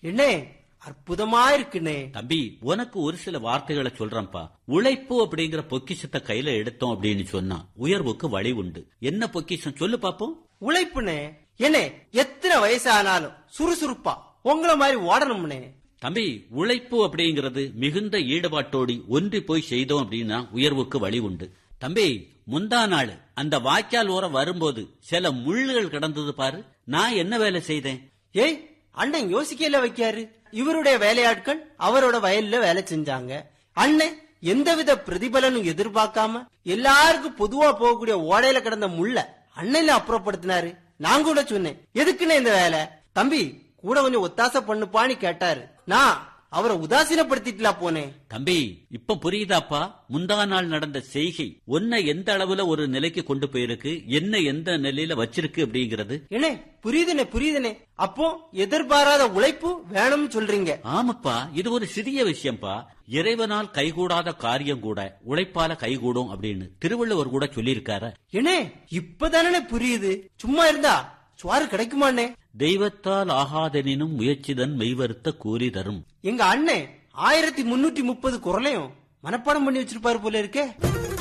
என்னே அற்புதமா இருக்குண்ணே தம்பி உனக்கு ஒரு சில வார்த்தைகளை சொல்றேன்ப்பா உழைப்பு அப்படிங்கிற பொக்கிஷத்தை கையில எடுத்தோம் அப்படின்னு சொன்னா உயர்வுக்கு வழி உண்டு என்ன பொக்கிஷம் சொல்லு பாப்போம் உழைப்புண்ணே என்னே எத்தனை வயசானாலும் சுறுசுறுப்பா உங்களை மாதிரி ஓடணும்னே தம்பி உழைப்பு அப்படிங்கிறது மிகுந்த ஈடுபாட்டோடி ஒன்றி போய் செய்தோம் அப்படின்னா உயர்வுக்கு வழி உண்டு தம்பி முந்தா நாள் அந்த வாய்க்கால் ஓரம் வரும்போது சில முள்ளுகள் கிடந்தது பாரு நான் என்ன வேலை செய்தேன் ஏய் அண்ணன் யோசிக்கல வைக்காரு இவருடைய வேலையாட்கள் அவரோட வயல்ல வேலை செஞ்சாங்க அண்ணன் எந்தவித பிரதிபலனும் எதிர்பார்க்காம எல்லாருக்கும் பொதுவா போகக்கூடிய ஓடையில கிடந்த முள்ள அண்ணன்ல அப்புறப்படுத்தினாரு நான் கூட சொன்னேன் எதுக்குன்னு இந்த வேலை தம்பி கூட கொஞ்சம் ஒத்தாசை பண்ணுப்பான்னு கேட்டாரு நான் அவரை உதாசீனப்படுத்திட்டுலா போனேன் தம்பி இப்ப புரியுதாப்பா முந்தா நாள் நடந்த செய்கை உன்னை எந்த அளவுல ஒரு நிலைக்கு கொண்டு போயிருக்கு என்ன எந்த நிலையில வச்சிருக்கு அப்படிங்கிறது ஏனே புரியுதுனே புரியுதுனே அப்போ எதிர்பாராத உழைப்பு வேணும்னு சொல்றீங்க ஆமாப்பா இது ஒரு சிறிய விஷயம்ப்பா இறைவனால் கைகூடாத காரியம் கூட உழைப்பால கைகூடும் அப்படின்னு திருவள்ளுவர் கூட சொல்லியிருக்காரு ஏனே இப்பதானே புரியுது சும்மா இருந்தா சுவாறு கிடைக்குமாண்ணே தெய்வத்தால் ஆகாதெனினும் முயற்சிதன் மெய்வருத்த கூலி தரும் எங்க அண்ணன் ஆயிரத்தி முன்னூத்தி முப்பது குரலையும் மனப்பாடம் பண்ணி வச்சிருப்பாரு போல இருக்கே